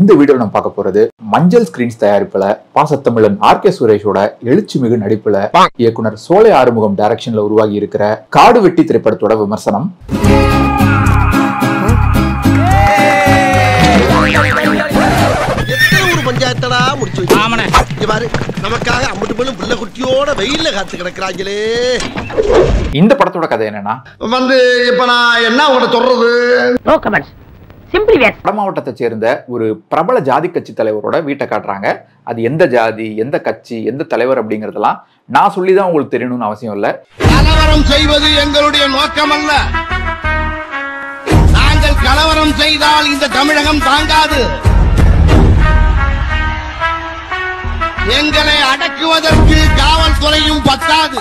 இந்த வீடியோல நம்ம பார்க்க போறது மஞ்சள் ஸ்கிரீன்ஸ் தயாரிப்புல பாசத்தமிழன் ஆர் கே சுரேஷோட எழுச்சிமிகு நடிப்புல இயக்குனர் சோலை ஆறுமுகம் டைரக்ஷன்ல உருவாகி இருக்கிற காடு வெட்டி திரைப்படத்தோட விமர்சனம் எத்தனை ஊர் பஞ்சாயத்தடா முடிச்சு வச்சு இங்க பாரு நமக்காக அம்பட்டு பெண்ணும் பிள்ளை குட்டியோட வெயில்ல காத்து கிடக்குறாங்களே இந்த படத்தோட கதை என்னன்னா வந்து இப்ப நான் என்ன உங்கள்ட்ட சொல்றது நோ கமெண்ட்ஸ் சிம்பிளி வேர் வட மாவட்டத்தை சேர்ந்த ஒரு பிரபல ஜாதி கட்சி தலைவரோட வீட்டை காட்டுறாங்க அது எந்த ஜாதி எந்த கட்சி எந்த தலைவர் அப்படிங்கறதெல்லாம் நான் சொல்லி தான் உங்களுக்கு தெரியணும்னு அவசியம் இல்லை கலவரம் செய்வது எங்களுடைய நோக்கம் அல்ல நாங்கள் கலவரம் செய்தால் இந்த தமிழகம் தாங்காது எங்களை அடக்குவதற்கு காவல்துறையும் பத்தாது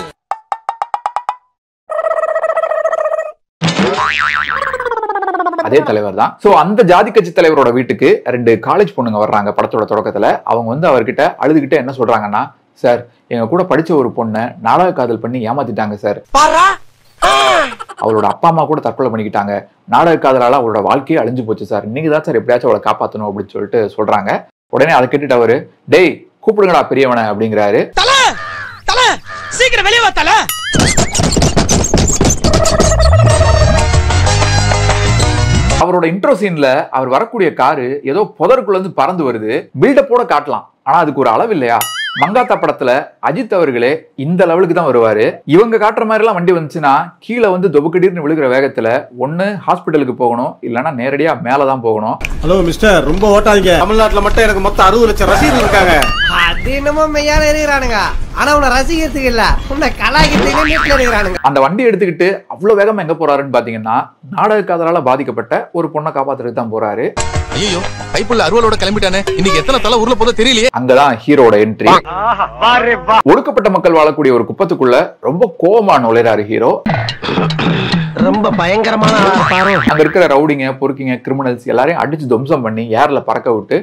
அதே தலைவர் தான் சோ அந்த ஜாதி கட்சி தலைவரோட வீட்டுக்கு ரெண்டு காலேஜ் பொண்ணுங்க வர்றாங்க படத்தோட தொடக்கத்துல அவங்க வந்து அவர்கிட்ட அழுதுகிட்ட என்ன சொல்றாங்கன்னா சார் எங்க கூட படிச்ச ஒரு பொண்ணை நாடக காதல் பண்ணி ஏமாத்திட்டாங்க சார் அவளோட அப்பா அம்மா கூட தற்கொலை பண்ணிக்கிட்டாங்க நாடக காதலால அவளோட வாழ்க்கையே அழிஞ்சு போச்சு சார் நீங்க தான் சார் எப்படியாச்சும் அவளை காப்பாத்தணும் அப்படின்னு சொல்லிட்டு சொல்றாங்க உடனே அதை கேட்டுட்டு அவரு டேய் கூப்பிடுங்கடா பெரியவனை அப்படிங்கிறாரு தல தல சீக்கிரம் வெளியே வா தல அவரோட இன்ட்ரோ சீன்ல அவர் வரக்கூடிய காரு ஏதோ புதருக்குள்ள இருந்து பறந்து வருது பில்டப்போட காட்டலாம் ஆனா அதுக்கு ஒரு அளவு இல்லையா மங்காத்தா படத்துல அஜித் அவர்களே இந்த லெவலுக்கு தான் வருவாரு இவங்க காட்டுற மாதிரி எல்லாம் வண்டி வந்துச்சுன்னா கீழே வந்து தொபுக்கடின்னு விழுகிற வேகத்துல ஒண்ணு ஹாஸ்பிட்டலுக்கு போகணும் இல்லைன்னா நேரடியா மேலதான் போகணும் ஹலோ மிஸ்டர் ரொம்ப ஓட்டாதீங்க தமிழ்நாட்டுல மட்டும் எனக்கு மொத்தம் அறுபது லட்சம் ரசீது இருக்காங்க அது என்னமோ மெய்யால இருக்கிறானுங்க ஆனா உன்னை ரசிக்கிறதுக்கு இல்ல உன்னை கலாய்க்கிறதுக்கு வீட்டுல இருக்கிறானுங்க அந்த வண்டி எடுத்துக்கிட்டு அவ்வளவு வேகமா எங்க போறாருன்னு பாத்தீங்கன்னா நாடக காதலால பாதிக்கப்பட்ட ஒரு பொண்ணை காப்பாத்துறதுக்கு தான் போறாரு ஐயோ கைப்புள்ள அருவலோட கிளம்பிட்டானே இன்னைக்கு எத்தனை தலை ஊர்ல போதோ தெரியலையே அங்கதான் ஹீரோட என்ட்ரி ஒடுக்கப்பட்ட மக்கள் வாழக்கூடிய ஒரு குப்பத்துக்குள்ள ரொம்ப கோவமா நுழைறாரு ஹீரோ ரொம்ப பயங்கரமான ஆளா பாரு அங்க இருக்கிற ரவுடிங்க பொறுக்கிங்க கிரிமினல்ஸ் எல்லாரையும் அடிச்சு துவம்சம் பண்ணி ஏர்ல பறக்க விட்டு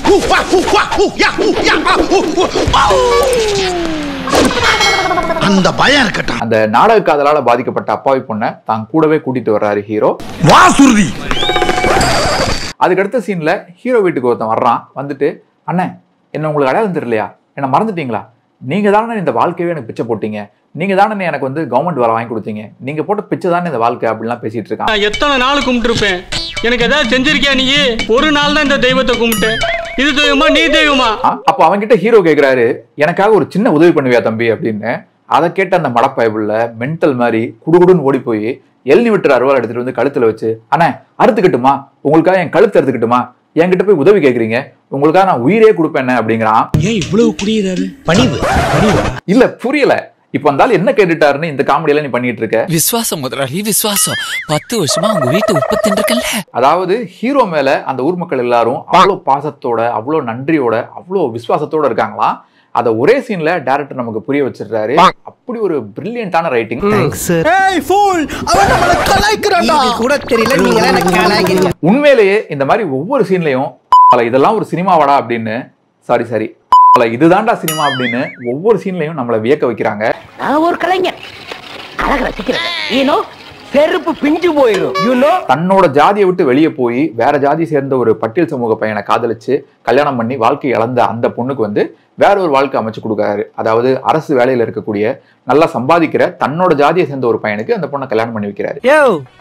அந்த பயம் இருக்கட்டும் அந்த நாடக காதலால பாதிக்கப்பட்ட அப்பாவி பொண்ணை தான் கூடவே கூட்டிட்டு வர்றாரு ஹீரோ வா சுருதி அதுக்கு அடுத்த சீன்ல ஹீரோ வீட்டுக்கு ஒருத்தன் வர்றான் வந்துட்டு அண்ணே என்ன உங்களுக்கு அடையாளம் தெரியலையா என்ன மறந்துட்டீங்களா நீங்க தானே இந்த வாழ்க்கையவே எனக்கு பிச்சை போட்டீங்க நீங்க தானே எனக்கு வந்து கவர்மெண்ட் வேலை வாங்கி கொடுத்தீங்க நீங்க போட்ட பிச்சை தானே இந்த வாழ்க்கை அப்படிலாம் பேசிட்டு இருக்கான் நான் எத்தனை நாள் கும்பிட்டுருப்பேன் எனக்கு ஏதாவது செஞ்சிருக்கியா நீ ஒரு நாள் தான் இந்த தெய்வத்தை கும்பிட்டேன் இது தெய்வமா நீ தெய்வமா ஆ, அப்போ அவன்கிட்ட ஹீரோ கேக்குறாரு எனக்காக ஒரு சின்ன உதவி பண்ணுவியா தம்பி அப்படின்னு அதை கேட்ட அந்த மடப்பயபுள்ள மென்டல் மாதிரி குடுகுடுன்னு ஓடி போய் எல்னி விட்டுற அருவாள் எடுத்துட்டு வந்து கழுத்துல வச்சு அண்ணே அறுத்துக்கட்டுமா உங்களுக்காக என் கழுத்து அறுத்துக்கட்டுமா என்கிட்ட போய் உதவி கேக்குறீங்க உங்களுக்காக நான் உயிரே கொடுப்பேன் அப்படிங்கிறான் ஏன் இவ்வளவு குடியிறாரு இல்ல புரியல இப்ப அந்த ஆள் என்ன கேட்டுட்டாருன்னு இந்த காமெடி எல்லாம் நீ பண்ணிட்டு இருக்க விசுவாசம் முதலாளி விசுவாசம் பத்து வருஷமா உங்க வீட்டு உப்பு தின்றுக்கல்ல அதாவது ஹீரோ மேல அந்த ஊர் மக்கள் எல்லாரும் அவ்வளோ பாசத்தோட அவ்வளோ நன்றியோட அவ்வளோ விசுவாசத்தோட இருக்காங்களாம் அதை ஒரே சீன்ல டேரக்டர் நமக்கு புரிய வச்சிடுறாரு அப்படி ஒரு பிரில்லியண்டான ரைட்டிங் ஏய் ஃபூல் அவன் நம்மள கலாய்க்கிறான்டா இது கூட தெரியல நீங்க என்ன கலாய்க்கிறீங்க உண்மையிலேயே இந்த மாதிரி ஒவ்வொரு சீன்லயும் இதெல்லாம் ஒரு சினிமாவாடா அப்படின்னு சாரி சாரி இதுதான்டா சினிமா அப்படின்னு ஒவ்வொரு சீன்லயும் நம்மளை வியக்க வைக்கிறாங்க நான் ஒரு கலைஞர் அழக ரசிக்கிறது ஏனோ செருப்பு பிஞ்சு போயிடும் யூனோ தன்னோட ஜாதியை விட்டு வெளியே போய் வேற ஜாதி சேர்ந்த ஒரு பட்டியல் சமூக பையனை காதலிச்சு கல்யாணம் பண்ணி வாழ்க்கை இழந்த அந்த பொண்ணுக்கு வந்து வேற ஒரு வாழ்க்கை அமைச்சு கொடுக்குறாரு அதாவது அரசு வேலையில இருக்கக்கூடிய நல்லா சம்பாதிக்கிற தன்னோட ஜாதியை சேர்ந்த ஒரு பையனுக்கு அந்த பொண்ணை கல்யாணம் பண்ணி வைக்கிறாரு யோ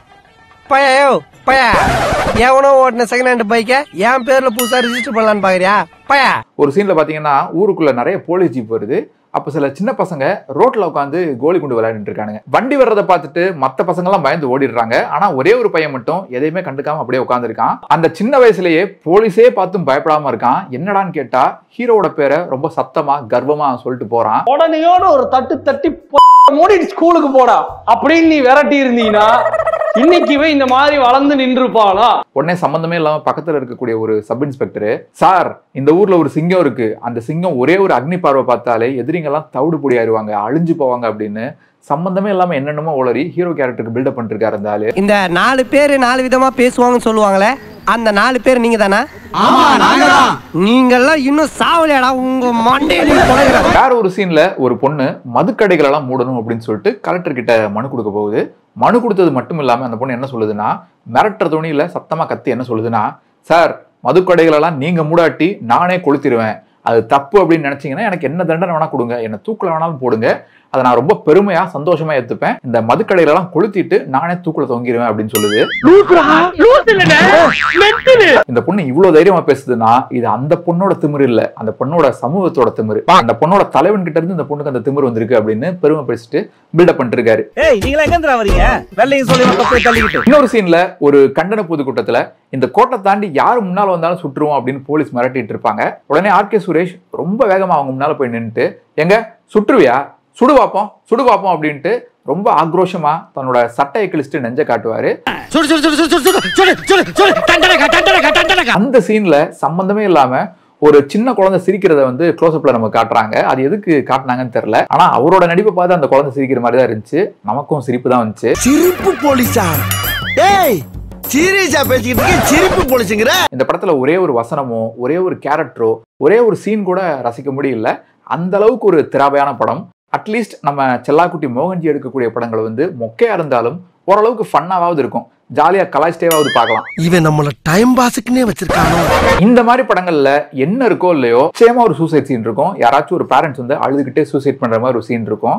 பயா யோ பயா எவனோ ஓட்டின செகண்ட் ஹேண்ட் பைக்க என் பேர்ல புதுசா ரிஜிஸ்டர் பண்ணலான்னு பாக்குறியா பயா ஒரு சீன்ல பாத்தீங்கன்னா ஊருக்குள்ள நிறைய போலீஸ் ஜீப் வருது அப்ப சில சின்ன பசங்க ரோட்ல உட்காந்து கோலி குண்டு விளையாடிட்டு இருக்கானுங்க வண்டி வர்றதை பார்த்துட்டு மத்த பசங்க எல்லாம் பயந்து ஓடிடுறாங்க ஆனா ஒரே ஒரு பையன் மட்டும் எதையுமே கண்டுக்காம அப்படியே உட்காந்துருக்கான் அந்த சின்ன வயசுலயே போலீஸே பார்த்தும் பயப்படாம இருக்கான் என்னடான்னு கேட்டா ஹீரோவோட பேரை ரொம்ப சத்தமா கர்வமா சொல்லிட்டு போறான் உடனேயோட ஒரு தட்டு தட்டி மூடிட்டு ஸ்கூலுக்கு போடா அப்படின்னு நீ விரட்டி இருந்தீங்கன்னா இன்னைக்கு இவன் இந்த மாதிரி வளர்ந்து நின்றுப்பானா உடனே சம்பந்தமே இல்லாம பக்கத்துல இருக்கக்கூடிய ஒரு சப் இன்ஸ்பெக்டர் சார் இந்த ஊர்ல ஒரு சிங்கம் இருக்கு அந்த சிங்கம் ஒரே ஒரு அக்னி பார்வை பார்த்தாலே எதிரிங்க எல்லாம் தவிடு பொடி ஆயிருவாங்க அழிஞ்சு போவாங்க அப்படின்னு சம்பந்தமே இல்லாம என்னென்னமோ உளறி ஹீரோ கேரக்டருக்கு பில்டப் பண்ணிட்டு இருக்காரு அந்த ஆளு இந்த நாலு பேர் நாலு விதமா பேசுவாங்கன்னு சொல்லுவாங்களே அந்த நாலு பேர் நீங்க தானே நீங்கெல்லாம் இன்னும் சாவலையாடா உங்க மண்டையில தொலைகிற வேற ஒரு சீன்ல ஒரு பொண்ணு மதுக்கடைகள் எல்லாம் மூடணும் அப்படின்னு சொல்லிட்டு கலெக்டர் கிட்ட மனு கொடுக்க போகுது மனு கொடுத்தது மட்டும் இல்லாம அந்த பொண்ணு என்ன சொல்லுதுன்னா மிரட்டுற துணியில சத்தமா கத்தி என்ன சொல்லுதுன்னா சார் மதுக்கடைகளெல்லாம் நீங்க மூடாட்டி நானே கொளுத்திடுவேன் அது தப்பு அப்படின்னு நினைச்சீங்கன்னா எனக்கு என்ன தண்டனை வேணா கொடுங்க என்ன தூக்குல வேணாலும் போடுங்க அதை நான் ரொம்ப பெருமையா சந்தோஷமா ஏத்துப்பேன் இந்த மதுக்கடைகளெல்லாம் கொளுத்திட்டு நானே தூக்குல தொங்கிடுவேன் அப்படின்னு சொல்லுது இந்த பொண்ணு இவ்வளவு தைரியமா பேசுதுன்னா இது அந்த பொண்ணோட திமிரு இல்ல அந்த பொண்ணோட சமூகத்தோட திமிரு அந்த பொண்ணோட தலைவன் கிட்ட இருந்து இந்த பொண்ணுக்கு அந்த திமிரு வந்திருக்கு அப்படின்னு பெருமை பேசிட்டு பில்டப் பண்ணிட்டு இருக்காரு ஏய் நீங்களா எங்க வரீங்க வெள்ளையும் சொல்லி போய் தள்ளிக்கிட்டு இன்னொரு சீன்ல ஒரு கண்டன பொதுக்கூட்டத்துல இந்த கோட்டை தாண்டி யாரு முன்னால வந்தாலும் சுட்டுருவோம் அப்படின்னு போலீஸ் மிரட்டிட்டு இருப்பாங்க உடனே ஆர் கே சுரேஷ் ரொம்ப வேகமா அவங்க முன்னால போய் நின்னுட்டு எங்க சுற்றுவியா சுடு பார்ப்போம் சுடு பார்ப்போம் அப்படின்ட்டு ரொம்ப ஆக்ரோஷமா தன்னோட சட்டையை கிழிச்சிட்டு நெஞ்ச காட்டுவாரு சுடு சுடு சுடு சுடு சுடு சுடு சுடு சுடு டண்டனக்கா டண்டனக்கா டண்டனக்கா அந்த சீன்ல சம்பந்தமே இல்லாம ஒரு சின்ன குழந்தை சிரிக்கிறத வந்து க்ளோஸ்அப்ல நம்ம காட்டுறாங்க அது எதுக்கு காட்டுனாங்கன்னு தெரியல ஆனா அவரோட நடிப்பை பார்த்து அந்த குழந்தை சிரிக்கிற மாதிரி தான் இருந்துச்சு நமக்கும் சிரிப்பு தான் வந்துச்சு சிரிப்பு போலீஸா ஏய் சீரியஸா பேசிக்கிட்டு இருக்கேன் சிரிப்பு போலீஸுங்கிற இந்த படத்துல ஒரே ஒரு வசனமோ ஒரே ஒரு கேரக்டரோ ஒரே ஒரு சீன் கூட ரசிக்க முடியல அந்த அளவுக்கு ஒரு திராவையான படம் அட்லீஸ்ட் நம்ம செல்லாக்குட்டி மோகன்ஜி எடுக்கக்கூடிய படங்கள் வந்து மொக்கையா இருந்தாலும் ஓரளவுக்கு ஃபன்னாவது இருக்கும் ஜாலியா கலாய்ச்சிட்டேவாவது பார்க்கலாம் இவன் நம்மள டைம் பாஸுக்குன்னே வச்சிருக்கானோ இந்த மாதிரி படங்கள்ல என்ன இருக்கோ இல்லையோ நிச்சயமா ஒரு சூசைட் சீன் இருக்கும் யாராச்சும் ஒரு பேரண்ட்ஸ் வந்து அழுதுகிட்டே சூசைட் பண்ற மாதிரி ஒரு சீன் இருக்கும்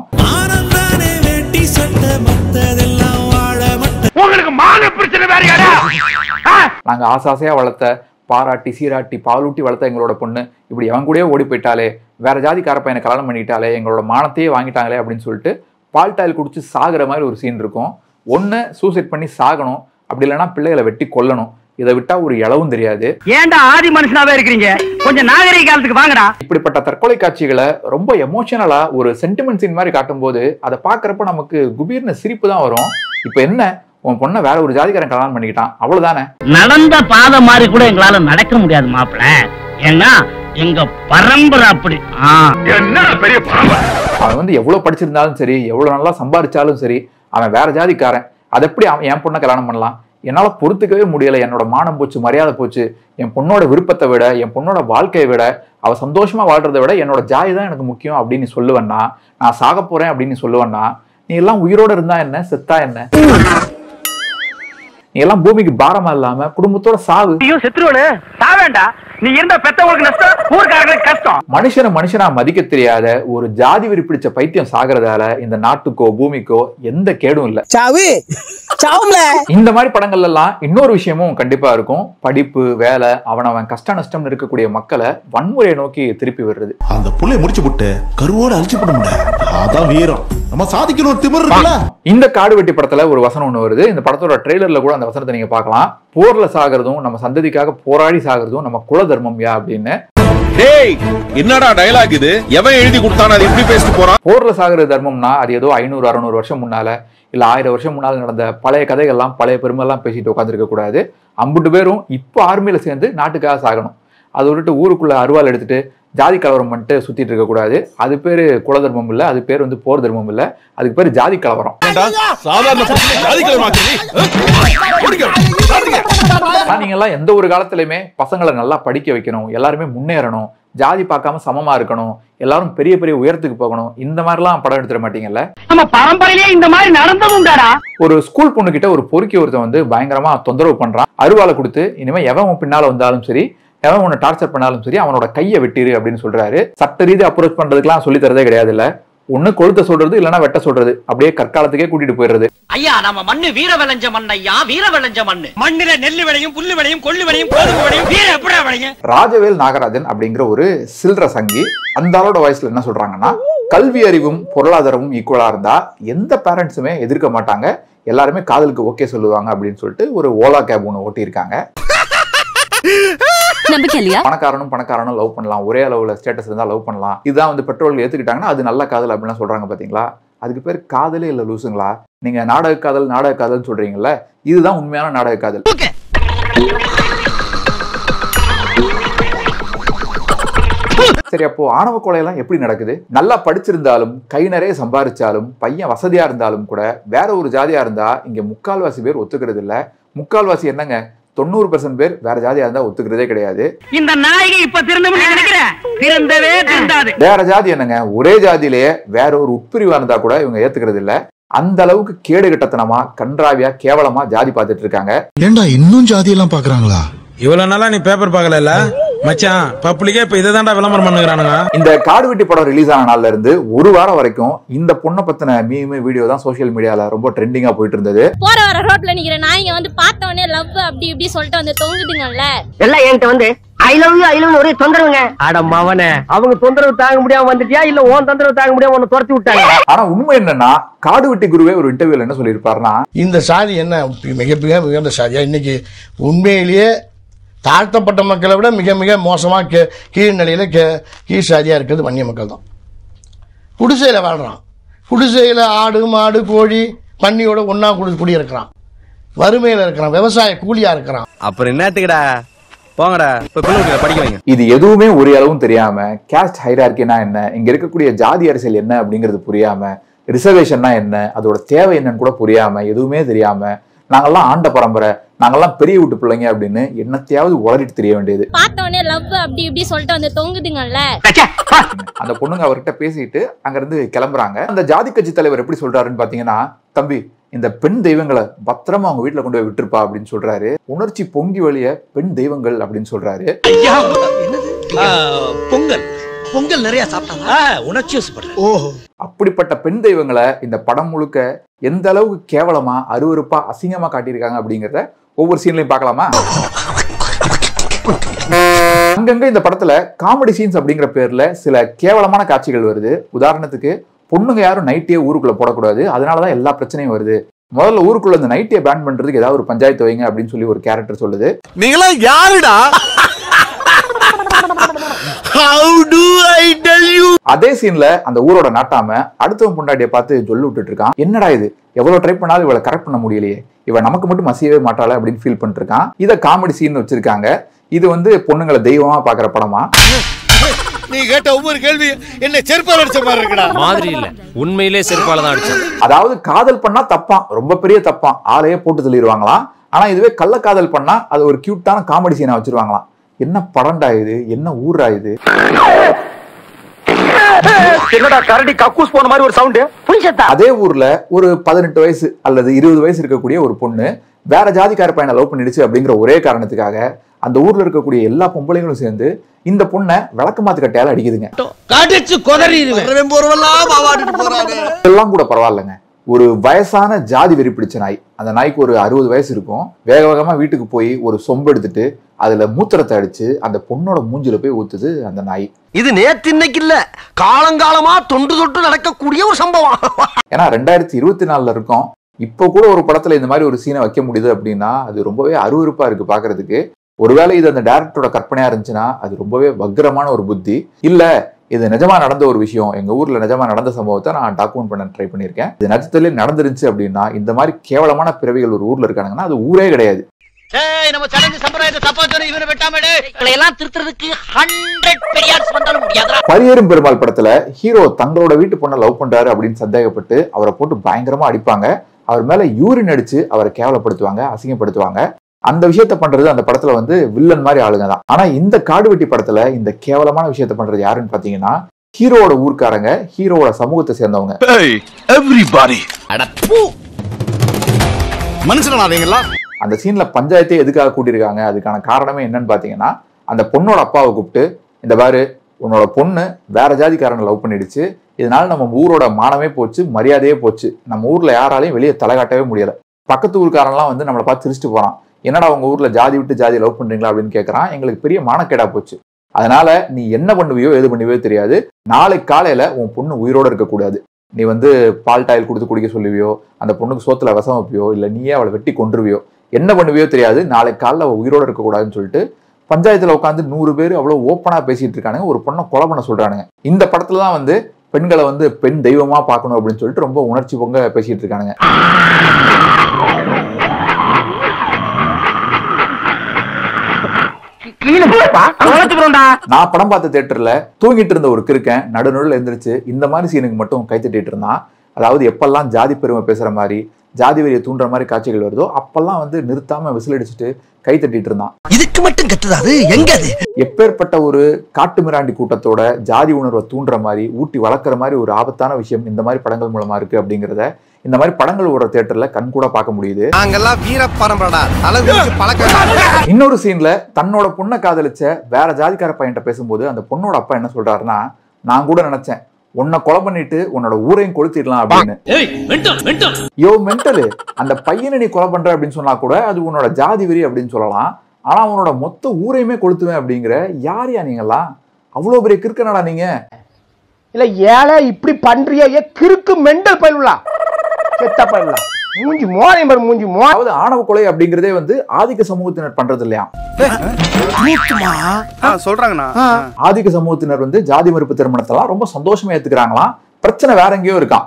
நாங்க ஆசை ஆசையா வளர்த்த பாராட்டி சீராட்டி பாலூட்டி வளர்த்த எங்களோட பொண்ணு இப்படி அவன் கூடயே ஓடி போயிட்டாலே வேற ஜாதிக்கார பையனை கல்யாணம் பண்ணிட்டாலே எங்களோட மானத்தையே வாங்கிட்டாங்களே அப்படின்னு சொல்லிட்டு பால் டாயில் குடிச்சு சாகுற மாதிரி ஒரு சீன் இருக்கும் ஒன்று சூசைட் பண்ணி சாகணும் அப்படி இல்லைன்னா பிள்ளைகளை வெட்டி கொல்லணும் இதை விட்டா ஒரு இளவும் தெரியாது ஏன்டா ஆதி மனுஷனாவே இருக்கிறீங்க கொஞ்சம் நாகரிக காலத்துக்கு வாங்கடா இப்படிப்பட்ட தற்கொலை காட்சிகளை ரொம்ப எமோஷனலா ஒரு சென்டிமெண்ட் சீன் மாதிரி காட்டும்போது அதை பார்க்கறப்ப நமக்கு குபீர்னு சிரிப்பு தான் வரும் இப்போ என்ன உன் பொண்ணை வேற ஒரு ஜாதிக்காரன் கல்யாணம் பண்ணிக்கிட்டான் அவ்வளவுதானே நடந்த பாதை மாதிரி கூட எங்களால நடக்க முடியாது மாப்பிள ஏன்னா எங்க பரம்பரை அப்படி அவன் வந்து எவ்வளவு படிச்சிருந்தாலும் சரி எவ்வளவு நல்லா சம்பாதிச்சாலும் சரி அவன் வேற ஜாதிக்காரன் அதை எப்படி அவன் என் பொண்ணை கல்யாணம் பண்ணலாம் என்னால பொறுத்துக்கவே முடியல என்னோட மானம் போச்சு மரியாதை போச்சு என் பொண்ணோட விருப்பத்தை விட என் பொண்ணோட வாழ்க்கையை விட அவ சந்தோஷமா வாழ்றதை விட என்னோட ஜாதி தான் எனக்கு முக்கியம் அப்படின்னு நீ சொல்லுவேன்னா நான் சாக போறேன் அப்படின்னு நீ சொல்லுவேன்னா நீ எல்லாம் உயிரோட இருந்தா என்ன செத்தா என்ன நீ எல்லாம் பூமிக்கு பாரமா இல்லாம குடும்பத்தோட சாவு ஐயோ செத்துருவனு சாவேண்டா நீ இருந்த பெத்தவங்களுக்கு நஷ்டம் ஊருக்காரங்களுக்கு கஷ்டம் மனுஷனை மனுஷனா மதிக்க தெரியாத ஒரு ஜாதி வெறி பிடிச்ச பைத்தியம் சாகிறதால இந்த நாட்டுக்கோ பூமிக்கோ எந்த கேடும் இல்ல சாவு சாவும்ல இந்த மாதிரி படங்கள்ல எல்லாம் இன்னொரு விஷயமும் கண்டிப்பா இருக்கும் படிப்பு வேலை அவனவன் கஷ்ட நஷ்டம்னு இருக்கக்கூடிய மக்களை வன்முறையை நோக்கி திருப்பி விடுறது அந்த புள்ளைய முடிச்சு போட்டு கருவோட அழிச்சு போட முடியாது அதான் வீரம் நம்ம சாதிக்கணும் ஒரு திமிர் இருக்குல்ல இந்த காடு வெட்டி படத்துல ஒரு வசனம் ஒண்ணு வருது இந்த படத்தோட ட்ரெய்லர்ல கூட அந்த வசனத்தை நீங்க பார்க்கலாம் போர்ல சாகிறதும் நம்ம சந்ததிக்காக போராடி சாகிறதும் நம்ம குல தர்மம் யா அப்படின்னு டேய் என்னடா டயலாக் இது எவன் எழுதி கொடுத்தானே அது இப்படி பேசிட்டு போறான் போர்ல சாகிற தர்மம்னா அது ஏதோ ஐநூறு அறுநூறு வருஷம் முன்னால இல்ல ஆயிரம் வருஷம் முன்னால நடந்த பழைய கதைகள்லாம் பழைய பெருமைலாம் பேசிட்டு உட்காந்துருக்க கூடாது அம்புட்டு பேரும் இப்போ ஆர்மியில சேர்ந்து நாட்டுக்காக சாகணும் அது விட்டுட்டு ஊருக்குள்ள அருவாள் எடுத்துட்டு ஜாதி கலவரம் பண்ணிட்டு சுத்திட்டு இருக்க கூடாது அது பேரு குல தர்மம் இல்ல அது பேர் வந்து போர் தர்மம் இல்ல அதுக்கு பேர் ஜாதி கலவரம் சாதாரண ஆனா நீங்க எல்லாம் எந்த ஒரு காலத்திலயுமே பசங்களை நல்லா படிக்க வைக்கணும் எல்லாருமே முன்னேறணும் ஜாதி பார்க்காம சமமா இருக்கணும் எல்லாரும் பெரிய பெரிய உயரத்துக்கு போகணும் இந்த மாதிரிலாம் படம் எடுத்துட மாட்டீங்கல்ல நம்ம பரம்பரையிலே இந்த மாதிரி நடந்ததுண்டாடா ஒரு ஸ்கூல் பொண்ணு கிட்ட ஒரு பொறுக்கி ஒருத்தன் வந்து பயங்கரமா தொந்தரவு பண்றான் அருவாளை கொடுத்து இனிமே எவன் உன் பின்னால வந்தாலும் சரி எவன் உன்னை டார்ச்சர் பண்ணாலும் சரி அவனோட கையை வெட்டிரு அப்படின்னு சொல்றாரு சட்ட ரீதி அப்ரோச் பண்றதுக்குலாம் சொல்லி தரதே கிடையாது இல்ல ஒண்ணு கொளுத்த சொல்றது இல்லைன்னா வெட்ட சொல்றது அப்படியே கற்காலத்துக்கே கூட்டிட்டு போயிடுறது ஐயா நம்ம மண்ணு வீர விளைஞ்ச மண் ஐயா வீர விளைஞ்ச மண்ணு மண்ணுல நெல்லு விளையும் புல்லு விளையும் கொள்ளு விளையும் கோதுமை விளையும் வீர எப்படா விளையும் ராஜவேல் நாகராஜன் அப்படிங்கிற ஒரு சில்ற சங்கி அந்த ஆளோட வயசுல என்ன சொல்றாங்கன்னா கல்வி அறிவும் பொருளாதாரமும் ஈக்குவலா இருந்தா எந்த பேரண்ட்ஸுமே எதிர்க்க மாட்டாங்க எல்லாருமே காதலுக்கு ஓகே சொல்லுவாங்க அப்படின்னு சொல்லிட்டு ஒரு ஓலா கேப் ஒன்று ஓட்டியிருக்காங்க நம்பிக்கை இல்லையா பணக்காரனும் பணக்காரனும் லவ் பண்ணலாம் ஒரே அளவுல ஸ்டேட்டஸ் இருந்தா லவ் பண்ணலாம் இதுதான் வந்து பெட்ரோல் ஏத்துக்கிட்டாங்கன்னா அது நல்ல காதல் அப்படின்லாம் சொல்றாங்க பாத்தீங்களா அதுக்கு பேர் காதலே இல்ல லூசுங்களா நீங்க நாடக காதல் நாடக காதல் சொல்றீங்கல்ல இதுதான் உண்மையான நாடக காதல் சரி அப்போ ஆணவ கொலையெல்லாம் எப்படி நடக்குது நல்லா படிச்சிருந்தாலும் கை நிறைய சம்பாதிச்சாலும் பையன் வசதியா இருந்தாலும் கூட வேற ஒரு ஜாதியா இருந்தா இங்க முக்கால்வாசி பேர் ஒத்துக்கிறது இல்ல முக்கால்வாசி என்னங்க தொண்ணூறு பெர்சன்ட் பேர் வேற ஜாதியா இருந்தா ஒத்துக்கிறதே கிடையாது இந்த நாயகி இப்ப திருந்தவும் நினைக்கிறேன் திருந்தவே திருந்தாது வேற ஜாதி என்னங்க ஒரே ஜாதியிலேயே வேற ஒரு உட்பிரிவா இருந்தா கூட இவங்க ஏத்துக்கிறது இல்ல அந்த அளவுக்கு கேடு கட்டத்தனமா கன்றாவியா கேவலமா ஜாதி பார்த்துட்டு இருக்காங்க ஏண்டா இன்னும் ஜாதி எல்லாம் பாக்குறாங்களா இவ்வளவு நாளா நீ பேப்பர் பார்க்கல மச்சான் பப்ளிக்கே இப்ப இதை தான்டா விளம்பரம் பண்ணுகிறானுங்க இந்த காடு வெட்டி படம் ரிலீஸ் ஆன நாள்ல இருந்து ஒரு வாரம் வரைக்கும் இந்த பொண்ணை பத்தின மீமே வீடியோ தான் சோஷியல் மீடியால ரொம்ப ட்ரெண்டிங்கா போயிட்டு இருந்தது போற வர ரோட்ல நிக்கிற நாய்ங்க வந்து பார்த்த உடனே லவ் அப்படி இப்படி சொல்லிட்டு வந்து தொங்குதுங்கல்ல எல்லாம் என்கிட்ட வந்து I love you I love ஒரே தொந்தரவுங்க அட மவனே அவங்க தொந்தரவு தாங்க முடியாம வந்துட்டியா இல்ல உன் தொந்தரவு தாங்க முடியாம உன்னை துரத்தி விட்டாங்க ஆனா உண்மை என்னன்னா காடு வெட்டி குருவே ஒரு இன்டர்வியூல என்ன சொல்லியிருப்பாருன்னா இந்த சாதி என்ன மிக மிக மிகுந்த சாதியா இன்னைக்கு உண்மையிலேயே தாழ்த்தப்பட்ட மக்களை விட மிக மிக மோசமாக கீ கீழ்நிலையில் கே கீழ் சாதியாக இருக்கிறது வன்னிய மக்கள் தான் குடிசையில் வாழ்கிறான் குடிசையில் ஆடு மாடு கோழி பன்னியோட ஒன்றா குடி குடியிருக்கிறான் வறுமையில் இருக்கிறான் விவசாய கூலியாக இருக்கிறான் அப்புறம் என்னத்துக்குடா போங்கடா இப்ப பிள்ளை படிக்க வைங்க இது எதுவுமே ஒரு அளவும் தெரியாம கேஸ்ட் ஹைரார்கினா என்ன இங்க இருக்கக்கூடிய ஜாதி அரசியல் என்ன அப்படிங்கிறது புரியாம ரிசர்வேஷன்னா என்ன அதோட தேவை என்னன்னு கூட புரியாம எதுவுமே தெரியாம நாங்கெல்லாம் ஆண்ட பரம்பரை நாங்கெல்லாம் பெரிய வீட்டு பிள்ளைங்க அப்படின்னு என்னத்தையாவது உளறிட்டு தெரிய வேண்டியது பார்த்த உடனே லவ் அப்படி இப்படி சொல்லிட்டு வந்து தொங்குதுங்கல்ல அந்த பொண்ணுங்க அவர்கிட்ட பேசிட்டு அங்கிருந்து கிளம்புறாங்க அந்த ஜாதி கட்சி தலைவர் எப்படி சொல்றாருன்னு பாத்தீங்கன்னா தம்பி இந்த பெண் தெய்வங்களை பத்திரமா அவங்க வீட்டுல கொண்டு போய் விட்டுருப்பா அப்படின்னு சொல்றாரு உணர்ச்சி பொங்கி வழிய பெண் தெய்வங்கள் அப்படின்னு சொல்றாரு பொங்கல் பொங்கல் நிறைய சாப்பிட்டாங்க உணர்ச்சி வசப்படுறேன் ஓஹோ அப்படிப்பட்ட பெண் தெய்வங்களை இந்த படம் முழுக்க எந்த அளவுக்கு கேவலமா அருவருப்பா அசிங்கமா காட்டியிருக்காங்க அப்படிங்கறத ஒவ்வொரு சீன்லயும் பார்க்கலாமா அங்கங்க இந்த படத்துல காமெடி சீன்ஸ் அப்படிங்கிற பேர்ல சில கேவலமான காட்சிகள் வருது உதாரணத்துக்கு பொண்ணுங்க யாரும் நைட்டியே ஊருக்குள்ள போடக்கூடாது அதனாலதான் எல்லா பிரச்சனையும் வருது முதல்ல ஊருக்குள்ள இந்த நைட்டியை பேன் பண்றதுக்கு ஏதாவது ஒரு பஞ்சாயத்து வைங்க அப்படின்னு சொல்லி ஒரு கேரக்டர் சொல்லுது நீங்களா யாருடா how to I tell you அதே சீன்ல அந்த ஊரோட நாட்டாம அடுத்தவன் பொண்டாட்டியை பார்த்து சொல்லி விட்டுட்டு இருக்கான் என்னடா இது எவ்வளவு ட்ரை பண்ணாலும் இவளை கரெக்ட் பண்ண முடியலையே இவ நமக்கு மட்டும் மசியவே மாட்டாள அப்படின்னு ஃபீல் பண்ணிட்டு இருக்கான் இதை காமெடி சீன் வச்சிருக்காங்க இது வந்து பொண்ணுங்களை தெய்வமா பாக்குற படமா நீ கேட்ட ஒவ்வொரு கேள்வி என்ன செருப்பால் அடிச்ச மாதிரி இருக்குடா மாதிரி இல்ல உண்மையிலே செருப்பால தான் அடிச்சேன் அதாவது காதல் பண்ணா தப்பான் ரொம்ப பெரிய தப்பான் ஆளையே போட்டு தள்ளிடுவாங்களாம் ஆனா இதுவே கள்ள காதல் பண்ணா அது ஒரு கியூட்டான காமெடி சீனா வச்சிருவாங்களாம் என்ன படம்டா இது என்ன ஊர்ரா இது என்னடா கரடி கக்கூஸ் போன மாதிரி ஒரு சவுண்ட் புரிஞ்சதா அதே ஊர்ல ஒரு பதினெட்டு வயசு அல்லது இருபது வயசு இருக்கக்கூடிய ஒரு பொண்ணு வேற ஜாதிக்கார பையனை லவ் பண்ணிடுச்சு அப்படிங்கிற ஒரே காரணத்துக்காக அந்த ஊர்ல இருக்கக்கூடிய எல்லா பொம்பளைங்களும் சேர்ந்து இந்த பொண்ணை விளக்கமாத்து கட்டையால அடிக்குதுங்க கடிச்சு கொதறிடுவேன் போறவெல்லாம் பாவாடிட்டு போறாங்க இதெல்லாம் கூட பரவாயில்லைங்க ஒரு வயசான ஜாதி வெறி பிடிச்ச நாய் அந்த நாய்க்கு ஒரு அறுபது வயசு இருக்கும் வேக வேகமா வீட்டுக்கு போய் ஒரு சொம்பு எடுத்துட்டு அதுல மூத்திரத்தை அடிச்சு அந்த பொண்ணோட மூஞ்சில போய் ஊத்துது அந்த நாய் இது நேத்து இன்னைக்கு இல்ல காலங்காலமா தொன்று தொட்டு நடக்கக்கூடிய ஒரு சம்பவம் ஏன்னா ரெண்டாயிரத்தி இருபத்தி நாலுல இருக்கோம் இப்போ கூட ஒரு படத்துல இந்த மாதிரி ஒரு சீனை வைக்க முடியுது அப்படின்னா அது ரொம்பவே அருவருப்பா இருக்கு பாக்குறதுக்கு ஒருவேளை இது அந்த டேரக்டரோட கற்பனையா இருந்துச்சுன்னா அது ரொம்பவே வக்ரமான ஒரு புத்தி இல்ல இது நிஜமா நடந்த ஒரு விஷயம் எங்க ஊர்ல நிஜமா நடந்த சம்பவத்தை நான் டாக்குமெண்ட் பண்ண ட்ரை பண்ணியிருக்கேன் இது நிஜத்திலே நடந்துருச்சு அப்படின்னா இந்த மாதிரி கேவலமான பிறவிகள் ஒரு ஊர்ல இருக்காங்கன்னா அது ஊரே கிடையாது ஏய் நம்ம சடங்கு சம்பிரதாயத்தை தப்பா சொன்ன இவனை வெட்டாமடே இவங்களை எல்லாம் திருத்துறதுக்கு ஹண்ட்ரட் பெரியார்ஸ் வந்தாலும் முடியாதுடா பரியேறும் பெருமாள் படத்துல ஹீரோ தங்களோட வீட்டு பொண்ணை லவ் பண்றாரு அப்படின்னு சந்தேகப்பட்டு அவரை போட்டு பயங்கரமா அடிப்பாங்க அவர் மேல யூரின் அடிச்சு அவரை கேவலப்படுத்துவாங்க அசிங்கப்படுத்துவாங்க அந்த விஷயத்த பண்றது அந்த படத்துல வந்து வில்லன் மாதிரி ஆளுங்க தான் ஆனா இந்த காடு வெட்டி படத்துல இந்த கேவலமான விஷயத்த பண்றது யாருன்னு பாத்தீங்கன்னா ஹீரோவோட ஊர்க்காரங்க ஹீரோவோட சமூகத்தை சேர்ந்தவங்க எவ்ரிபாடி மனுஷனாதீங்களா அந்த சீன்ல பஞ்சாயத்தே எதுக்காக கூட்டியிருக்காங்க அதுக்கான காரணமே என்னன்னு பாத்தீங்கன்னா அந்த பொண்ணோட அப்பாவை கூப்பிட்டு இந்த பாரு உன்னோட பொண்ணு வேற ஜாதிக்காரனை லவ் பண்ணிடுச்சு இதனால நம்ம ஊரோட மானமே போச்சு மரியாதையே போச்சு நம்ம ஊர்ல யாராலையும் வெளியே தலை காட்டவே முடியல பக்கத்து ஊர்க்காரன்லாம் வந்து நம்மளை பார்த்து சிரிச்சுட்டு போறான் என்னடா உங்க ஊர்ல ஜாதி விட்டு ஜாதி லவ் பண்றீங்களா அப்படின்னு கேட்கறான் எங்களுக்கு பெரிய மானக்கேடா போச்சு அதனால நீ என்ன பண்ணுவியோ எது பண்ணுவியோ தெரியாது நாளைக்கு காலையில உன் பொண்ணு உயிரோட இருக்கக்கூடாது நீ வந்து பால் டாயில் கொடுத்து குடிக்க சொல்லுவியோ அந்த பொண்ணுக்கு சோத்துல விஷம் வைப்பியோ இல்ல நீயே அவளை வெட்டி கொன்றுவியோ என்ன பண்ணுவியோ தெரியாது நாளைக்கு காலைல அவ உயிரோட இருக்கக்கூடாதுன்னு சொல்லிட்டு பஞ்சாயத்துல உட்காந்து நூறு பேர் அவ்வளவு ஓப்பனா பேசிட்டு இருக்கானுங்க ஒரு பொண்ணை கொலை பண்ண சொல்றானுங்க இந்த படத்துல தான் வந்து பெண்களை வந்து பெண் தெய்வமா பார்க்கணும் அப்படின்னு சொல்லிட்டு ரொம்ப உணர்ச்சி பொங்க பேசிட்டு இருக்கானுங்க நான் படம் பார்த்த தேட்டர்ல தூங்கிட்டு இருந்த ஒரு கிறுக்கன் நடுநடுல எந்திரிச்சு இந்த மாதிரி சீனுக்கு மட்டும் கை தட்டிட்டு இருந்தான் அதாவது எப்பெல்லாம் ஜாதி பெருமை பேசுற மாதிரி ஜாதி வெறியை தூண்டுற மாதிரி காட்சிகள் வருதோ அப்பெல்லாம் வந்து நிறுத்தாம விசில் அடிச்சுட்டு கை தட்டிட்டு இருந்தான் இதுக்கு மட்டும் கத்துதா அது எங்க அது எப்பேற்பட்ட ஒரு காட்டு மிராண்டி கூட்டத்தோட ஜாதி உணர்வை தூண்டுற மாதிரி ஊட்டி வளர்க்குற மாதிரி ஒரு ஆபத்தான விஷயம் இந்த மாதிரி படங்கள் மூலமா இருக்கு அப்படிங்கிறத இந்த மாதிரி படங்கள் ஓடுற தியேட்டர்ல கண் கூட பார்க்க முடியுது நாங்கெல்லாம் வீர பரம்பரடா தலை குடிச்சு பழக்கம் இன்னொரு சீன்ல தன்னோட பொண்ணை காதலிச்ச வேற ஜாதிக்கார பையன்கிட்ட பேசும்போது அந்த பொண்ணோட அப்பா என்ன சொல்றாருன்னா நான் கூட நினைச்சேன் உன்னை கொலை பண்ணிட்டு உன்னோட ஊரையும் கொளுத்திடலாம் அப்படின்னு யோ மென்டலு அந்த பையனை நீ கொலை பண்ற அப்படின்னு சொன்னா கூட அது உன்னோட ஜாதி வெறி அப்படின்னு சொல்லலாம் ஆனா உன்னோட மொத்த ஊரையுமே கொளுத்துவேன் அப்படிங்கிற யார் யா நீங்களாம் அவ்வளவு பெரிய கிறுக்கனடா நீங்க இல்ல ஏழை இப்படி பண்றிய ஏ கிறுக்கு மெண்டல் பயிலாம் செத்த பயிலாம் மூஞ்சி மோனை பாரு மூஞ்சி மோ அதாவது ஆணவ கொலை அப்படிங்கறதே வந்து ஆதிக்க சமூகத்தினர் பண்றது இல்லையா சொல்றாங்கண்ணா ஆதிக்க சமூகத்தினர் வந்து ஜாதி மறுப்பு திருமணத்தெல்லாம் ரொம்ப சந்தோஷமா ஏத்துக்கிறாங்களாம் பிரச்சனை வேற எங்கேயோ இருக்கான்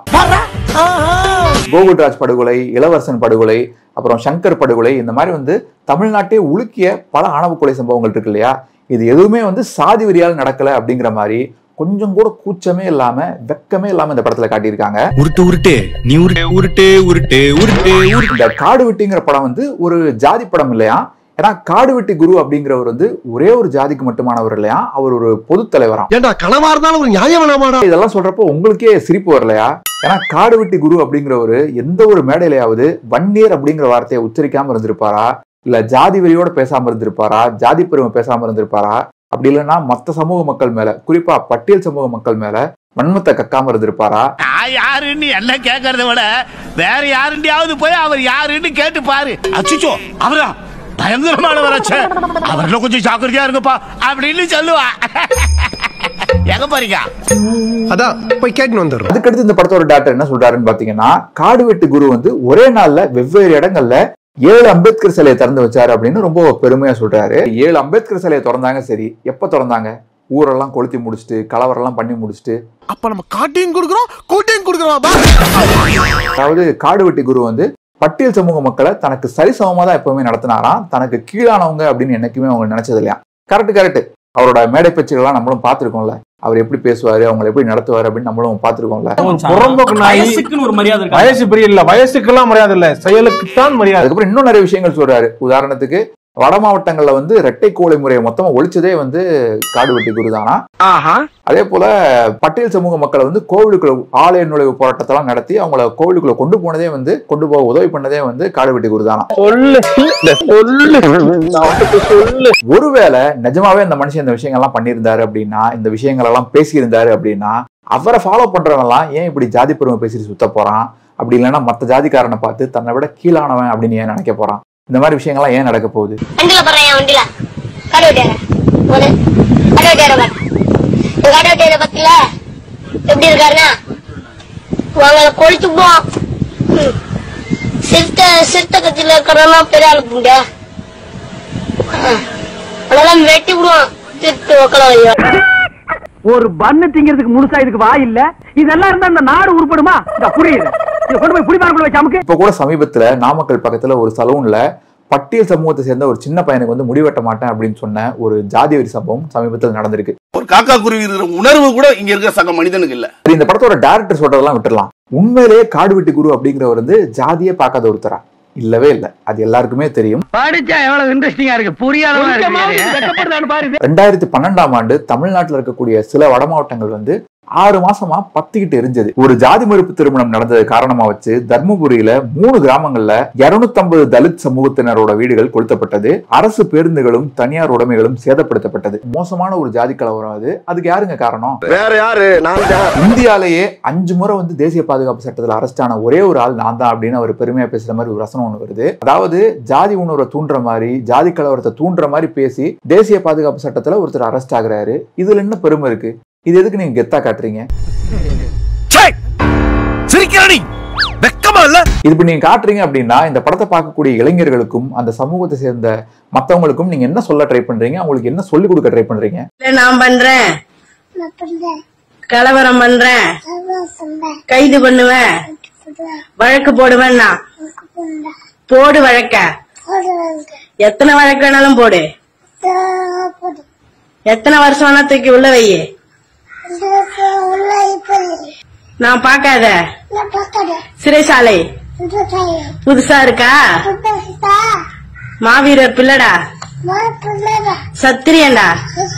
கோகுல்ராஜ் படுகொலை இளவரசன் படுகொலை அப்புறம் சங்கர் படுகொலை இந்த மாதிரி வந்து தமிழ்நாட்டே உலுக்கிய பல ஆணவ கொலை சம்பவங்கள் இருக்கு இல்லையா இது எதுவுமே வந்து சாதி வெறியால் நடக்கல அப்படிங்கிற மாதிரி கொஞ்சம் கூட கூச்சமே இல்லாம வெக்கமே இல்லாம இந்த படத்துல காட்டியிருக்காங்க உருட்டு உருட்டு நீ உருட்டு உருட்டு உருட்டு உருட்டு உருட்டு இந்த காடு வெட்டிங்கிற படம் வந்து ஒரு ஜாதி படம் இல்லையா ஏன்னா காடு வெட்டி குரு அப்படிங்கிறவர் வந்து ஒரே ஒரு ஜாதிக்கு மட்டுமானவர் இல்லையா அவர் ஒரு பொது தலைவராம் ஏண்டா கனவா இருந்தாலும் ஒரு நியாயம் வேணாமாடா இதெல்லாம் சொல்றப்போ உங்களுக்கே சிரிப்பு வரலையா ஏன்னா காடு வெட்டி குரு அப்படிங்கிறவரு எந்த ஒரு மேடையிலையாவது வன்னியர் அப்படிங்கிற வார்த்தையை உச்சரிக்காம இருந்திருப்பாரா இல்ல ஜாதி வெறியோட பேசாம இருந்திருப்பாரா ஜாதி பெருமை பேசாம இருந்திருப்பாரா அப்படி இல்லைன்னா மத்த சமூக மக்கள் மேல குறிப்பா பட்டியல் சமூக மக்கள் மேல வன்மத்தை கக்காம இருந்திருப்பாரா நான் யாருன்னு என்ன கேட்கறத விட வேற யாருண்டியாவது போய் அவர் யாருன்னு கேட்டு பாரு அச்சுச்சோ அவரா பயங்கரமானவராச்சே அவர்ல கொஞ்சம் ஜாக்கிரதையா இருங்கப்பா அப்படின்னு சொல்லுவா எங்க பாருங்க அதான் போய் கேட்டுன்னு வந்துடுறோம் அதுக்கடுத்து இந்த படத்தோட டாக்டர் என்ன சொல்றாருன்னு பாத்தீங்கன்னா காடு வெட்டு குரு வந்து ஒரே நாள்ல வெவ்வேறு இடங்கள்ல ஏழு அம்பேத்கர் சிலையை திறந்து வச்சாரு அப்படின்னு ரொம்ப பெருமையா சொல்றாரு ஏழு அம்பேத்கர் சிலையை திறந்தாங்க சரி எப்ப திறந்தாங்க ஊரெல்லாம் கொளுத்தி முடிச்சுட்டு கலவரெல்லாம் பண்ணி முடிச்சுட்டு அப்ப நம்ம காட்டையும் கொடுக்குறோம் கூட்டையும் கொடுக்குறோம் அதாவது காடு வெட்டி குரு வந்து பட்டியல் சமூக மக்களை தனக்கு சரிசமமா தான் எப்பவுமே நடத்தினாராம் தனக்கு கீழானவங்க அப்படின்னு என்னைக்குமே அவங்க நினைச்சது இல்லையா கரெக்ட் கரெக்ட் அவரோட மேடை பேச்சுகள்லாம் நம்மளும் பார்த்திருக்கோம்ல அவர் எப்படி பேசுவாரு அவங்களை எப்படி நடத்துவாரு அப்படின்னு நம்மளும் பார்த்திருக்கோம்ல புறம்போக்கு நாய் ஒரு மரியாதை இருக்கா? வயசு பெரிய இல்ல வயசுக்கெல்லாம் மரியாதை இல்ல செயலுக்குத்தான் மரியாதை அதுக்கப்புறம் இன்னும் நிறைய விஷயங்கள் சொல்றாரு உதாரணத்துக்கு வட மாவட்டங்கள்ல வந்து இரட்டை கோழி முறையை மொத்தமா ஒழிச்சதே வந்து காடு வெட்டி குருதானா அதே போல பட்டியல் சமூக மக்களை வந்து கோவிலுக்குள்ள ஆலய நுழைவு போராட்டத்தெல்லாம் நடத்தி அவங்கள கோவிலுக்குள்ள கொண்டு போனதே வந்து கொண்டு போக உதவி பண்ணதே வந்து காடு வெட்டி குருதானா சொல்லு சொல்லு சொல்லு ஒருவேளை நிஜமாவே இந்த மனுஷன் இந்த விஷயங்கள்லாம் பண்ணியிருந்தாரு அப்படின்னா இந்த விஷயங்கள் எல்லாம் பேசியிருந்தாரு அப்படின்னா அவரை ஃபாலோ பண்றவங்க எல்லாம் ஏன் இப்படி ஜாதி பெருமை பேசிட்டு சுத்த போறான் அப்படி இல்லைன்னா மத்த ஜாதிக்காரனை பார்த்து தன்னை விட கீழானவன் அப்படின்னு ஏன் நினைக்க போறான் இந்த மாதிரி விஷயங்கள்லாம் ஏன் நடக்க போகுது வண்டியில போறேன் என் வண்டியில கடை வெட்டியார போது கடை வெட்டியார பாரு இந்த கடை வெட்டியார பத்தில எப்படி இருக்காருன்னா அவங்கள கொளுத்து போவோம் ம். சிறுத்தை சிறுத்தை கட்சியில இருக்கிறவங்க பெரிய ஆளு பூண்ட அதெல்லாம் வெட்டி விடுவான் சிறுத்தை உக்கல வையா ஒரு பண்ணு திங்கிறதுக்கு முழுசா இதுக்கு வா இல்ல இதெல்லாம் இருந்தா இந்த நாடு உருப்படுமா இந்த புரியுது இதை கொண்டு போய் புடிமாரக்குள்ள வச்சு அமுக்கு இப்ப கூட சமீபத்துல நாமக்கல் பக்கத்துல ஒரு சலூன்ல பட்டியல் சமூகத்தை சேர்ந்த ஒரு சின்ன பையனுக்கு வந்து முடிவெட்ட மாட்டேன் அப்படின்னு சொன்ன ஒரு ஜாதி வெறி சம்பவம் சமீபத்தில் நடந்திருக்கு ஒரு காக்கா குருவி இருக்கிற உணர்வு கூட இங்க இருக்கிற சக மனிதனுக்கு இல்ல சரி, இந்த படத்தோட டேரக்டர் சொல்றதெல்லாம் விட்டுறலாம் உண்மையிலேயே காடு வெட்டி குரு அப்படிங்கிறவர் வந்து ஜாதியே பார்க்காத ஒருத்தரா இல்லவே இல்ல அது எல்லாருக்குமே தெரியும் படிச்சா எவ்வளவு இன்ட்ரெஸ்டிங்கா இருக்கு புரியாதவனா இருக்கு பாரு ரெண்டாயிரத்தி பன்னெண்டாம் ஆண்டு தமிழ்நாட்டில் இருக்கக்கூடிய சில வட மாவட்டங்கள் வந்து ஆறு மாசமா பத்திக்கிட்டு எரிஞ்சது ஒரு ஜாதி மறுப்பு திருமணம் நடந்தது காரணமா வச்சு தர்மபுரியில மூணு கிராமங்கள்ல 250 தலித் சமூகத்தினரோட வீடுகள் கொளுத்தப்பட்டது அரசு பேருந்துகளும் தனியார் உடைமைகளும் சேதப்படுத்தப்பட்டது மோசமான ஒரு ஜாதி கலவரம் அது அதுக்கு யாருங்க காரணம் வேற யாரு நான் தான் இந்தியாலேயே அஞ்சு முறை வந்து தேசிய பாதுகாப்பு சட்டத்தில் அரெஸ்ட் ஆன ஒரே ஒரு ஆள் நான் தான் அப்படின்னு அவர் பெருமையா பேசுற மாதிரி ஒரு வசனம் ஒன்று வருது அதாவது ஜாதி உணர்வை தூண்டுற மாதிரி ஜாதி கலவரத்தை தூண்டுற மாதிரி பேசி தேசிய பாதுகாப்பு சட்டத்துல ஒருத்தர் அரெஸ்ட் ஆகுறாரு இதுல என்ன பெருமை இருக்கு இது எதுக்கு நீங்க கெத்தா காட்டுறீங்க சிரிக்கிறானி வெக்கமா இல்ல இது இப்படி நீங்க காட்டுறீங்க அப்படின்னா இந்த படத்தை பார்க்கக்கூடிய இளைஞர்களுக்கும் அந்த சமூகத்தை சேர்ந்த மத்தவங்களுக்கும் நீங்க என்ன சொல்ல ட்ரை பண்றீங்க அவங்களுக்கு என்ன சொல்லிக் கொடுக்க ட்ரை பண்றீங்க நான் பண்றேன் கலவரம் பண்றேன் கைது பண்ணுவேன் வழக்கு போடுவேன் நான் போடு வழக்க எத்தனை வழக்கு வேணாலும் போடு எத்தனை வருஷம் வேணா தூக்கி உள்ள வை நான் பார்க்காத சிறைசாலை புதுசா இருக்கா மாவீரர் பிள்ளடா சத்திரியன்டா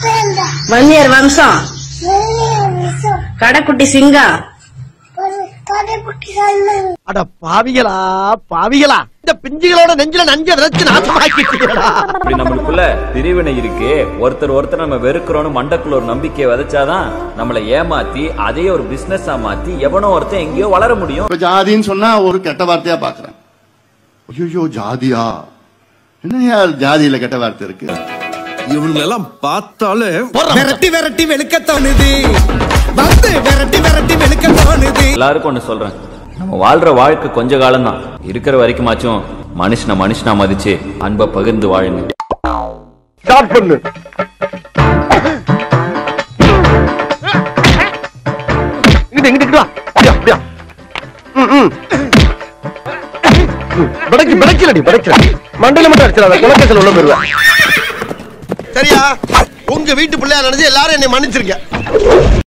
வன்னியர் வம்சம் கடைக்குட்டி சிங்கம் அட பாவிகளா பாவிகளா இந்த பிஞ்சுகளோட நெஞ்சில நஞ்ச விதைச்சு நாசமாக்கிட்டீங்களா இப்படி நம்மளுக்குள்ள பிரிவினை இருக்கு ஒருத்தர் ஒருத்தர் நம்ம வெறுக்கிறோம்னு மண்டக்குள்ள ஒரு நம்பிக்கையை விதைச்சாதான் நம்மளை ஏமாத்தி அதே ஒரு பிசினஸா மாத்தி எவனோ ஒருத்தன் எங்கேயோ வளர முடியும் இப்ப ஜாதின்னு சொன்னா ஒரு கெட்ட வார்த்தையா பாக்குறேன் ஐயோ ஜாதியா என்னையா ஜாதியில கெட்ட வார்த்தை இருக்கு இவங்களெல்லாம் பார்த்தாலே விரட்டி விரட்டி வெளுக்க தோணுது வந்து விரட்டி விரட்டி வெளுக்க தோணுது எல்லாருக்கும் ஒண்ணு சொல்றேன் நம்ம வாழ்ற வாழ்க்கை கொஞ்ச காலம் தான் இருக்கிற வரைக்குமாச்சும் மனுஷனை மனுஷனா மதிச்சு அன்பை பகிர்ந்து வாழுங்க ஸ்டார்ட் பண்ணு இங்கிட்டு இங்கிட்டு வா அப்படியா அப்படியா ம், ம். ம், பிடைக்கு பிடைக்கலடி பிடைக்கல மண்டையில மட்டும் அடிச்சிடாத குலக்கத்தில் உள்ள போயிருவேன் சரியா உங்க வீட்டு பிள்ளையா நினைச்சு எல்லாரும் என்னை மன்னிச்சிருங்க